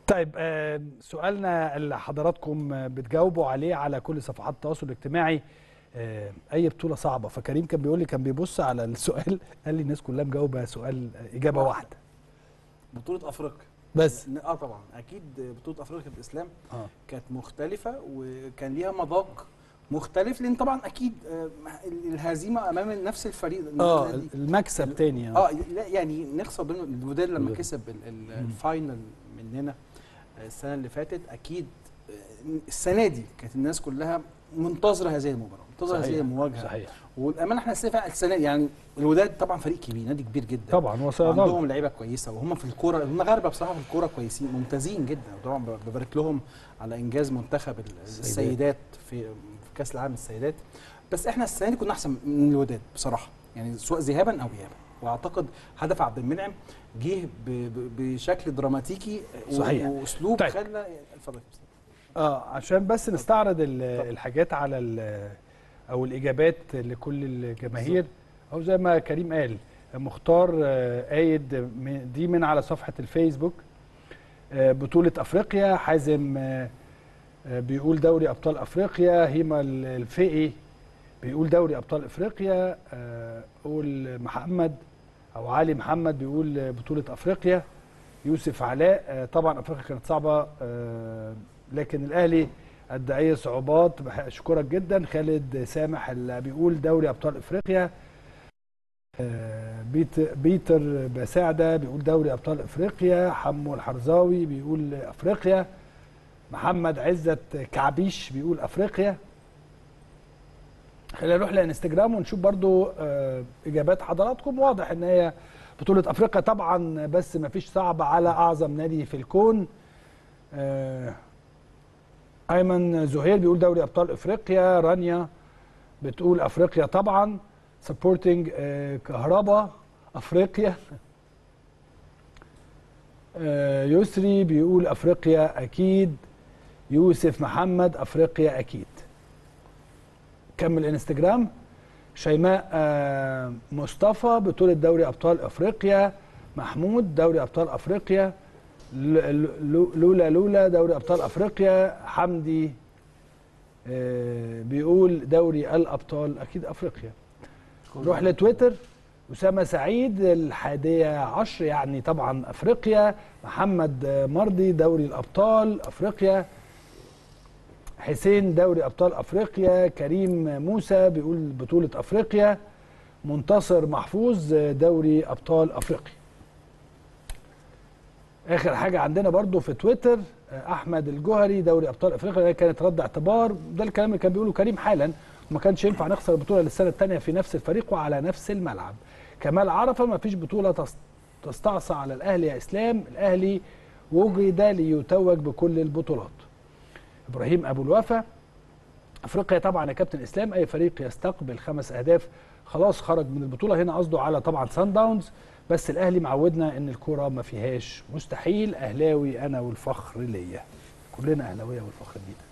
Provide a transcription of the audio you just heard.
طيب آه، سؤالنا اللي حضراتكم آه، بتجاوبوا عليه على كل صفحات التواصل الاجتماعي آه، اي بطوله صعبه فكريم كان بيقول لي كان بيبص على السؤال قال لي الناس كلها مجاوبه سؤال آه، اجابه واحده بطولة افريقيا بس اه طبعا اكيد بطولة افريقيا الاسلام اه كانت مختلفة وكان ليها مذاق مختلف لان طبعا اكيد آه، الهزيمة امام نفس الفريق اه النادي- المكسب تاني اه لا يعني نخسر ضمن الوداد لما الوداد. كسب ال- ال- مم. الفاينل مننا آه، السنه اللي فاتت اكيد آه، السنه دي كانت الناس كلها منتظره هذه المباراه منتظره هذه صحيح المواجهه صحيح والامانه احنا السنه السنه يعني الوداد طبعا فريق كبير نادي كبير جدا طبعا وصلنا عندهم لعيبه كويسه وهم في الكوره المغاربه بصراحه في الكوره كويسين ممتازين جدا وطبعا ببارك لهم على انجاز منتخب ال- السيدات. السيدات في في كاس العالم السيدات بس احنا السنه دي كنا احسن من الوداد بصراحه يعني سواء ذهابا او ايابا واعتقد هدف عبد المنعم جه ب- ب- بشكل دراماتيكي و- صحيح. واسلوب طيب. خلى اتفضل يا أستاذ. اه عشان بس نستعرض ال- طبعا. الحاجات على ال- او الاجابات لكل الجماهير او زي ما كريم قال مختار آه، قايد من- دي من على صفحه الفيسبوك آه، بطوله افريقيا حازم آه، آه، بيقول دوري ابطال افريقيا هيما ال- الفقي بيقول دوري ابطال افريقيا آه، قول محمد او علي محمد بيقول آه، بطوله افريقيا يوسف علاء آه، طبعا افريقيا كانت صعبه آه، لكن الاهلي ادى اي صعوبات بح- اشكرك جدا خالد سامح اللي بيقول دوري ابطال افريقيا آه، بيت بيتر بساعده بيقول دوري ابطال افريقيا حمو الحرزاوي بيقول افريقيا محمد عزت كعبيش بيقول افريقيا خلينا نروح لانستجرام ونشوف برضو آه، اجابات حضراتكم واضح ان هي بطولة افريقيا طبعا بس ما فيش صعب على اعظم نادي في الكون آه، ايمن زهير بيقول دوري ابطال افريقيا رانيا بتقول افريقيا طبعا سبورتنج كهربا افريقيا آه، يسري بيقول افريقيا اكيد يوسف محمد افريقيا اكيد كمل انستجرام شيماء آه، مصطفى بطولة دوري أبطال أفريقيا محمود دوري أبطال أفريقيا ل- ل- لولا لولا دوري أبطال أفريقيا حمدي آه، بيقول دوري الأبطال أكيد أفريقيا نروح لتويتر أسامة سعيد الحادية عشر يعني طبعا أفريقيا محمد آه، مرضي دوري الأبطال أفريقيا حسين دوري ابطال افريقيا كريم موسى بيقول بطوله افريقيا منتصر محفوظ دوري ابطال افريقيا اخر حاجه عندنا برضو في تويتر احمد الجوهري دوري ابطال افريقيا ده كانت رد اعتبار ده الكلام اللي كان بيقوله كريم حالا وما كانش ينفع نخسر البطوله للسنه الثانيه في نفس الفريق وعلى نفس الملعب كمال عرفه ما فيش بطوله تس- تستعصى على الاهلي يا اسلام الاهلي وجد ليتوج بكل البطولات ابراهيم ابو الوفا افريقيا طبعا يا كابتن اسلام اي فريق يستقبل خمس اهداف خلاص خرج من البطوله هنا قصده على طبعا سان داونز بس الاهلي معودنا ان الكوره ما فيهاش مستحيل اهلاوي انا والفخر ليا كلنا اهلاويه والفخر لينا